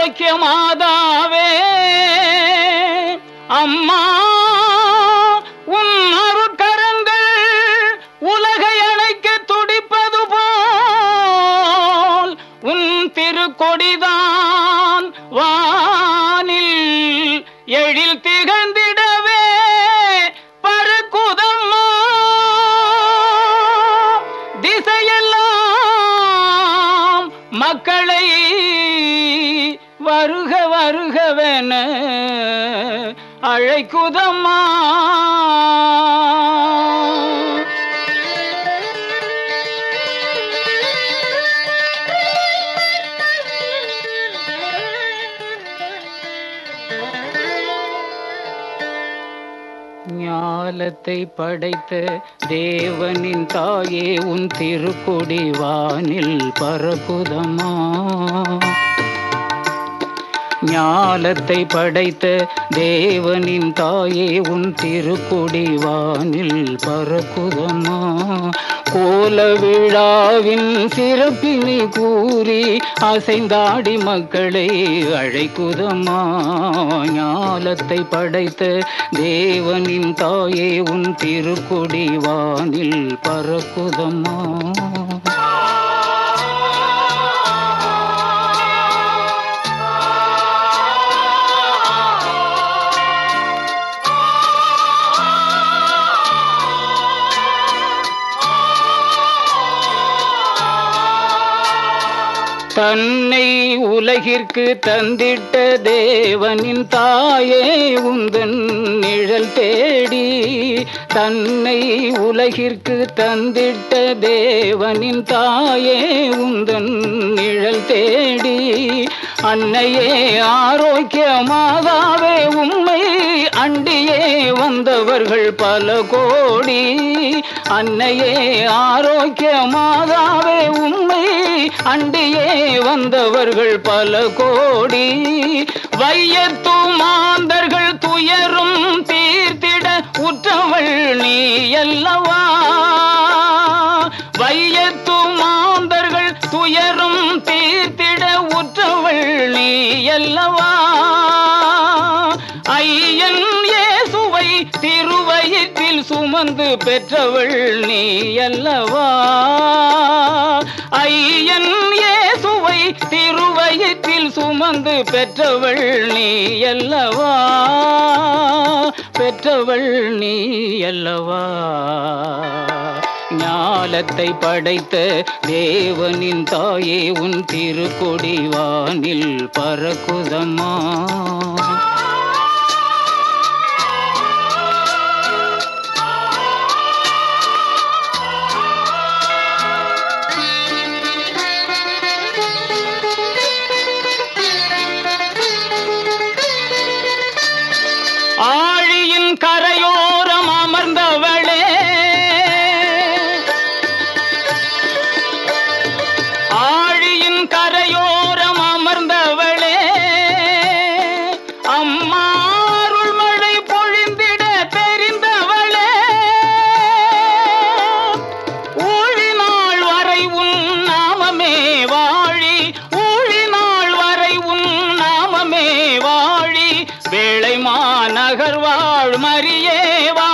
ஆரோக்கிய மாதாவே அம்மா உன் அருட்கரங்கள் உலகை அணைக்க துடிப்பது போல் உன் திருக்கொடிதான் வானில் எழில் திகழ்ந்திடவே பறக்குதம்மா திசையெல்லாம் மக்களை வருக வருகவென அழைக்குதம்மா ஞாலத்தை படைத்த தேவனின் தாயே உன் திருக்கொடி வானில் பரப்புதமா ஞாலத்தை படைத்த தேவனின் தாயே உன் திருக்கொடி வானில் பறக்குதம்மா கோல விழாவின் சிறப்பினை கூறி அசைந்தாடி மக்களை அழைக்குதம்மா ஞாலத்தை படைத்த தேவனின் தாயே உன் திருக்கொடி வானில் பறக்குதம்மா தன்னை உலகிற்கு தந்திட்ட தேவனின் தாயே உந்தன் நிழல் தேடி தன்னை உலகிற்கு தந்திட்ட தேவனின் தாயே உந்தன் நிழல் தேடி அன்னையே ஆரோக்கிய மாதாவே உம்மை அண்டியே வந்தவர்கள் பல கோடி அன்னையே ஆரோக்கிய மாதாவே உம்மை அண்டியே வந்தவர்கள் பல கோடி வையத்து மாந்தர்கள் துயரும் தீர்த்திட உற்றவள் நீ அல்லவா வையத்து மாந்தர்கள் துயரும் தீர்த்திட உற்றவள் நீ அல்லவா ஐயன் இயேசுவை திருவயிற்றில் சுமந்து பெற்றவள் நீ அல்லவா ஐயன் இயேசுவை திருவயிற்றில் சுமந்து பெற்றவள் நீ அல்லவா பெற்றவள் நீ அல்லவா ஞாலத்தை படைத்த தேவனின் தாயே உன் திருக்கொடி வானில் பறக்குதம்மா ஆழியின் கரையோரம் அமர்ந்தவளே ஆழியின் கரையோரம் அமர்ந்தவளே அம்மா அருள்மழை பொழிந்திட தெரிந்தவளே ஊழினாள் வரை உன் நாமமே வாழி ஊழினாள் வரை உன் நாமமே வாழி வேளை மாநகர் வாழ் மரியே